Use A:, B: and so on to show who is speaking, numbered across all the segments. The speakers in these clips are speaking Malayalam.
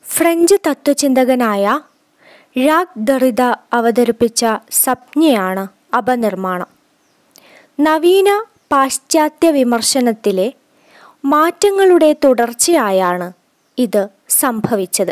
A: ഫ്രഞ്ച് തത്വചിന്തകനായ ഴാക്ക് ദറിദ അവതരിപ്പിച്ച സംജ്ഞയാണ് അപനിർമ്മാണം നവീന പാശ്ചാത്യ വിമർശനത്തിലെ മാറ്റങ്ങളുടെ തുടർച്ചയായാണ് ഇത് സംഭവിച്ചത്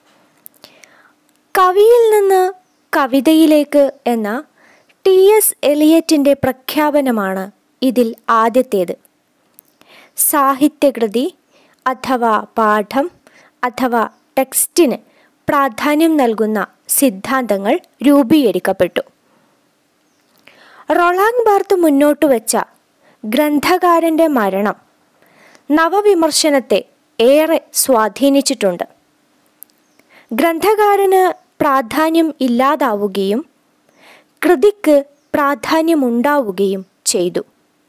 A: കവിയിൽ നിന്ന് കവിതയിലേക്ക് എന്ന ടി എസ് എലിയറ്റിൻ്റെ പ്രഖ്യാപനമാണ് ഇതിൽ ആദ്യത്തേത് സാഹിത്യകൃതി അഥവാ പാഠം അഥവാ ടെക്സ്റ്റിന് പ്രാധാന്യം നൽകുന്ന സിദ്ധാന്തങ്ങൾ രൂപീകരിക്കപ്പെട്ടു റൊളാങ് ബാർത്ത് മുന്നോട്ട് വെച്ച ഗ്രന്ഥകാരൻ്റെ മരണം നവവിമർശനത്തെ ഏറെ സ്വാധീനിച്ചിട്ടുണ്ട് ഗ്രന്ഥകാരന് പ്രാധാന്യം ഇല്ലാതാവുകയും കൃതിക്ക് പ്രാധാന്യമുണ്ടാവുകയും ചെയ്തു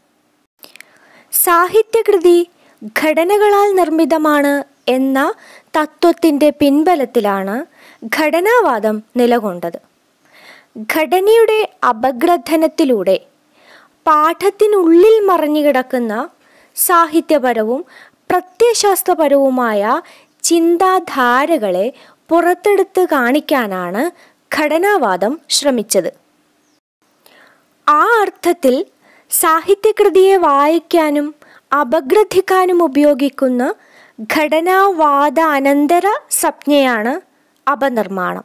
A: സാഹിത്യകൃതി ഘടനകളാൽ നിർമ്മിതമാണ് എന്ന തത്വത്തിൻ്റെ പിൻബലത്തിലാണ് ഘടനാവാദം നിലകൊണ്ടത് ഘടനയുടെ അപഗ്രഥനത്തിലൂടെ പാഠത്തിനുള്ളിൽ മറഞ്ഞുകിടക്കുന്ന സാഹിത്യപരവും പ്രത്യയശാസ്ത്രപരവുമായ ചിന്താധാരകളെ പുറത്തെടുത്ത് കാണിക്കാനാണ് ഘടനാവാദം ശ്രമിച്ചത് ആ അർത്ഥത്തിൽ സാഹിത്യകൃതിയെ വായിക്കാനും അപഗ്രഥിക്കാനും ഉപയോഗിക്കുന്ന ഘടനാവാദ അനന്തര സംജ്ഞയാണ് അപനിർമ്മാണം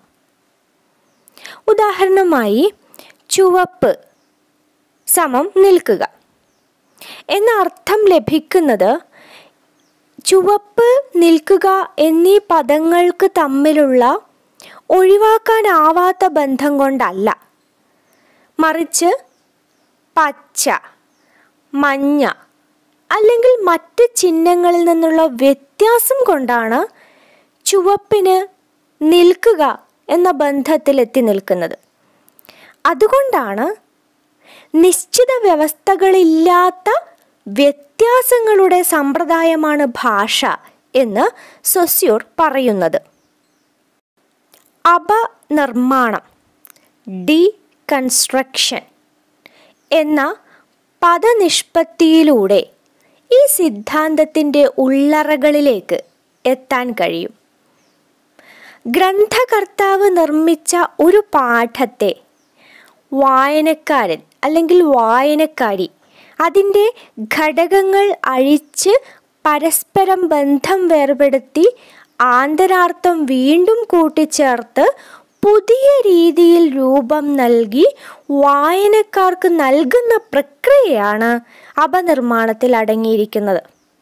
A: ഉദാഹരണമായി ചുവപ്പ് സമം നിൽക്കുക എന്ന അർത്ഥം ലഭിക്കുന്നത് ചുവപ്പ് നിൽക്കുക എന്നീ പദങ്ങൾക്ക് തമ്മിലുള്ള ഒഴിവാക്കാനാവാത്ത ബന്ധം കൊണ്ടല്ല മറിച്ച് പച്ച മഞ്ഞ അല്ലെങ്കിൽ മറ്റ് ചിഹ്നങ്ങളിൽ നിന്നുള്ള വ്യത്യാസം കൊണ്ടാണ് ചുവപ്പിന് നിൽക്കുക എന്ന ബന്ധത്തിൽ എത്തി നിൽക്കുന്നത് അതുകൊണ്ടാണ് നിശ്ചിത വ്യവസ്ഥകളില്ലാത്ത വ്യത്യാസങ്ങളുടെ സമ്പ്രദായമാണ് ഭാഷ എന്ന് സൊസ്യൂർ പറയുന്നത് അപനിർമ്മാണം ഡി കൺസ്ട്രക്ഷൻ എന്ന പദനിഷ്പത്തിയിലൂടെ ഈ സിദ്ധാന്തത്തിൻ്റെ ഉള്ളറകളിലേക്ക് എത്താൻ കഴിയും ഗ്രന്ഥകർത്താവ് നിർമ്മിച്ച ഒരു പാഠത്തെ വായനക്കാരൻ അല്ലെങ്കിൽ വായനക്കാരി അതിൻ്റെ ഘടകങ്ങൾ അഴിച്ച് പരസ്പരം ബന്ധം വേർപെടുത്തി ആന്തരാർത്ഥം വീണ്ടും കൂട്ടിച്ചേർത്ത് പുതിയ രീതിയിൽ രൂപം നൽകി വായനക്കാർക്ക് നൽകുന്ന പ്രക്രിയയാണ് അപനിർമ്മാണത്തിൽ അടങ്ങിയിരിക്കുന്നത്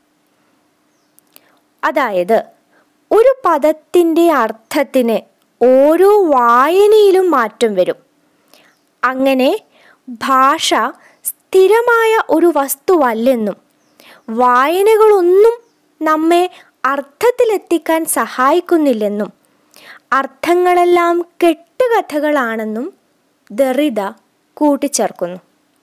A: അതായത് ഒരു പദത്തിൻ്റെ അർത്ഥത്തിന് ഓരോ വായനയിലും മാറ്റം വരും അങ്ങനെ ഭാഷ സ്ഥിരമായ ഒരു വസ്തുവല്ലെന്നും വായനകളൊന്നും നമ്മെ അർത്ഥത്തിലെത്തിക്കാൻ സഹായിക്കുന്നില്ലെന്നും അർത്ഥങ്ങളെല്ലാം കെട്ടുകഥകളാണെന്നും ദറിത കൂട്ടിച്ചേർക്കുന്നു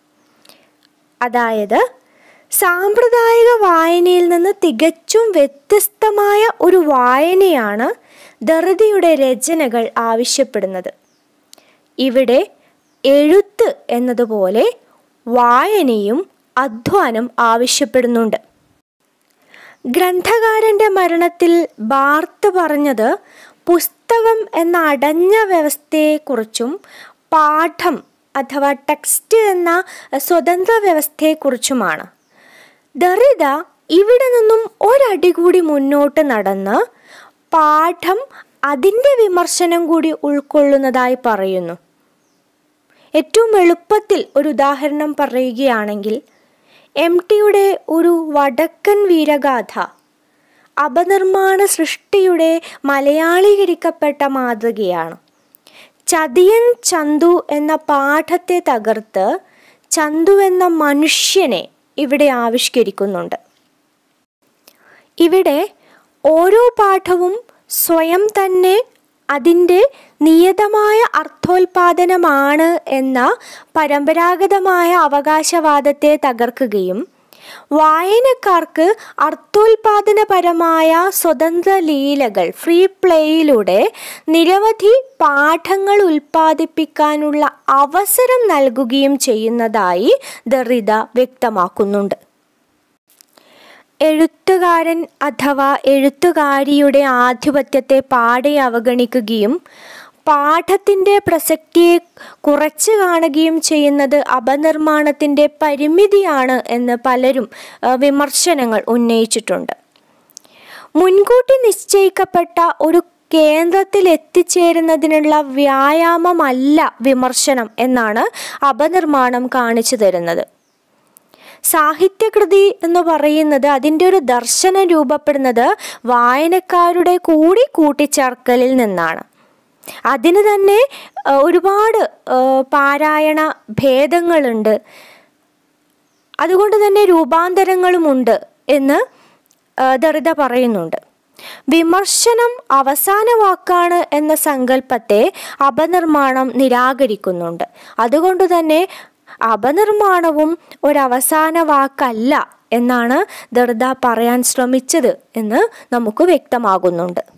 A: അതായത് സാമ്പ്രദായിക വായനയിൽ നിന്ന് തികച്ചും വ്യത്യസ്തമായ ഒരു വായനയാണ് ദറിതയുടെ രചനകൾ ആവശ്യപ്പെടുന്നത് ഇവിടെ എഴുത്ത് എന്നതുപോലെ വായനയും അധ്വാനം ആവശ്യപ്പെടുന്നുണ്ട് ഗ്രന്ഥകാരൻ്റെ മരണത്തിൽ ബാർത്ത് പറഞ്ഞത് പുസ്തകം എന്ന അടഞ്ഞ വ്യവസ്ഥയെക്കുറിച്ചും പാഠം അഥവാ ടെക്സ്റ്റ് എന്ന സ്വതന്ത്ര വ്യവസ്ഥയെക്കുറിച്ചുമാണ് ദറിത ഇവിടെ നിന്നും ഒരടി കൂടി മുന്നോട്ട് നടന്ന് പാഠം അതിൻ്റെ വിമർശനം കൂടി ഉൾക്കൊള്ളുന്നതായി പറയുന്നു ഏറ്റവും എളുപ്പത്തിൽ ഒരു ഉദാഹരണം പറയുകയാണെങ്കിൽ എം ടിയുടെ ഒരു വടക്കൻ വീരഗാഥ അപനിർമ്മാണ സൃഷ്ടിയുടെ മലയാളീകരിക്കപ്പെട്ട മാതൃകയാണ് ചതിയൻ ചന്തു എന്ന പാഠത്തെ തകർത്ത് ചന്തു എന്ന മനുഷ്യനെ ഇവിടെ ആവിഷ്കരിക്കുന്നുണ്ട് ഇവിടെ ഓരോ പാഠവും സ്വയം തന്നെ അതിൻ്റെ നിയതമായ അർത്ഥോൽപാദനമാണ് എന്ന പരമ്പരാഗതമായ അവകാശവാദത്തെ തകർക്കുകയും വായനക്കാർക്ക് അർത്ഥോൽപാദനപരമായ സ്വതന്ത്ര ലീലകൾ ഫ്രീ പ്ലേയിലൂടെ നിരവധി പാഠങ്ങൾ ഉൽപ്പാദിപ്പിക്കാനുള്ള അവസരം നൽകുകയും ചെയ്യുന്നതായി ദറിത വ്യക്തമാക്കുന്നുണ്ട് എഴുത്തുകാരൻ അഥവാ എഴുത്തുകാരിയുടെ ആധിപത്യത്തെ പാടെ അവഗണിക്കുകയും പാഠത്തിൻ്റെ പ്രസക്തിയെ കുറച്ച് കാണുകയും ചെയ്യുന്നത് അപനിർമ്മാണത്തിൻ്റെ പരിമിതിയാണ് എന്ന് പലരും ആ, വിമർശനങ്ങൾ ഉന്നയിച്ചിട്ടുണ്ട് മുൻകൂട്ടി നിശ്ചയിക്കപ്പെട്ട ഒരു കേന്ദ്രത്തിൽ എത്തിച്ചേരുന്നതിനുള്ള വ്യായാമമല്ല വിമർശനം എന്നാണ് അപനിർമ്മാണം കാണിച്ചു തരുന്നത് സാഹിത്യകൃതി എന്ന് പറയുന്നത് അതിൻ്റെ ഒരു ദർശനം രൂപപ്പെടുന്നത് വായനക്കാരുടെ കൂടി കൂട്ടിച്ചേർക്കലിൽ നിന്നാണ് അതിന് തന്നെ ആ, ഒരുപാട് ആ, പാരായണ ഭേദങ്ങളുണ്ട് അതുകൊണ്ട് തന്നെ രൂപാന്തരങ്ങളുമുണ്ട് എന്ന് ആ, ദറിത പറയുന്നുണ്ട് വിമർശനം അവസാന വാക്കാണ് എന്ന സങ്കല്പത്തെ അപനിർമ്മാണം നിരാകരിക്കുന്നുണ്ട് അതുകൊണ്ട് തന്നെ അപനിർമ്മാണവും ഒരവസാന വാക്കല്ല എന്നാണ് ദർദ പറയാൻ ശ്രമിച്ചത് എന്ന് നമുക്ക് വ്യക്തമാകുന്നുണ്ട്